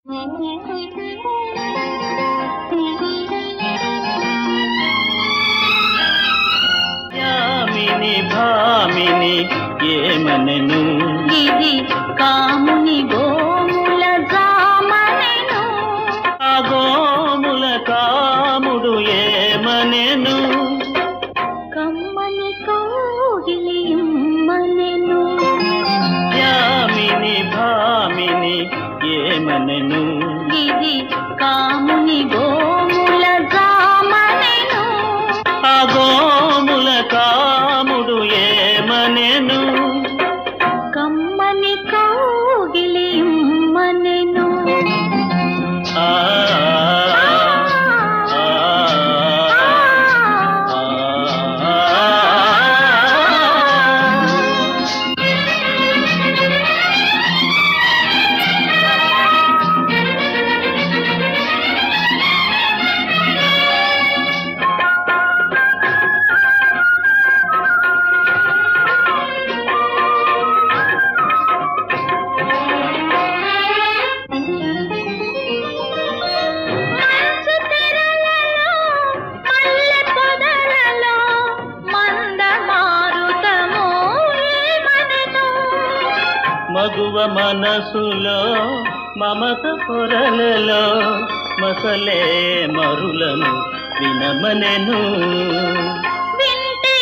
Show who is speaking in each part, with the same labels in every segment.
Speaker 1: యామిని భామిని ఏమనెను
Speaker 2: ఇది కాముని గోముల జామనెను
Speaker 1: ఆ గోముల కాముడు ఏమనెను
Speaker 2: కమ్మని కోగిలి ఇమ్మనెను
Speaker 1: యామిని భామిని ఏమనెను
Speaker 2: ఇది కాముని గోముల జామనెను
Speaker 1: ఆ గోముల కాముడు ఏమనెను
Speaker 2: కమ్మని కోగిలి ఇమ్మనెను
Speaker 1: ఆ ఆ, ఆ.
Speaker 2: మంచు తెరలలో, మల్లె పొదలలో, మంద మారుతము ఏమనెను?
Speaker 1: మగువ మనసులో మమత పొరలలో మసలే మరులను వినమనెను
Speaker 2: వింటే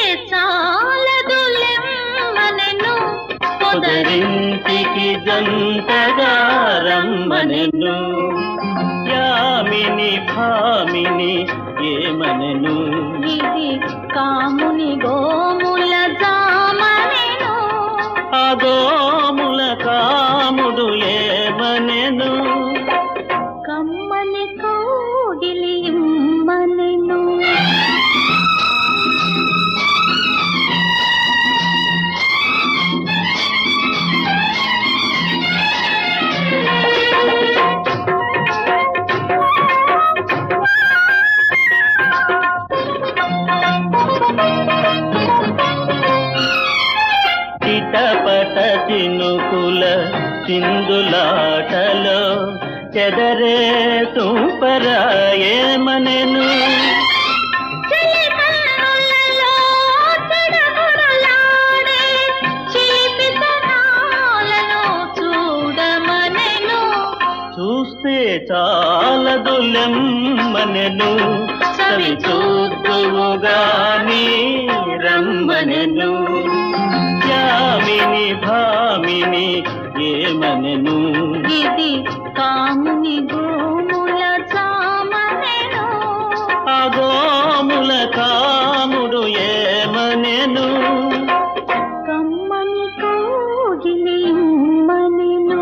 Speaker 2: చాలదులెమ్మనెను.
Speaker 1: పొదరింటికి జంటగా రమ్మనెను యామిని భామిని ఏమనెను
Speaker 2: ఇది కాముని గోముల జామనెను
Speaker 1: ఆ గోముల కాముడు ఏమనెను
Speaker 2: కమ్మని కోగిలి ఇమ్మనెను
Speaker 1: చిటపట చినుకుల చిందులాటలో చెదరే సూపర ఏమనెను
Speaker 2: చెలి కన్నులలో చెడగొడలాడే చిలిపితనాలను చూడమనెను.
Speaker 1: చూస్తే చాలదులెమ్మనెను చవి చూద్దువుగాని రమ్మనెను యామిని భామిని ఏమనెను
Speaker 2: ఇది కాముని గోముల చామనెను
Speaker 1: ఆ గోముల కాముడు ఏమనెను
Speaker 2: కమ్మని కోగిలి ఇమ్మనెను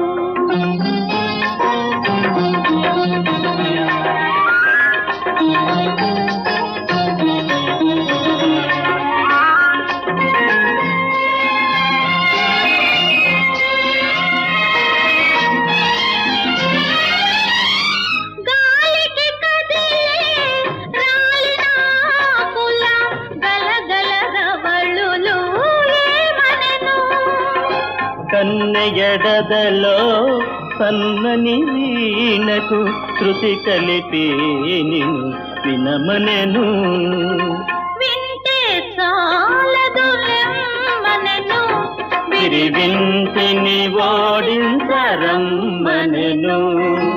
Speaker 2: గాలికి కదిలే రాలినాకుల గలగల రవళులు ఏమనెను
Speaker 1: కన్నెయడదలో సన్నని వీణకు శృతి కలిపి నిన్ను వినమనెను
Speaker 2: వింటే చాలదులెమ్మనెను
Speaker 1: విరివింటిని ఓడించరమ్మనెను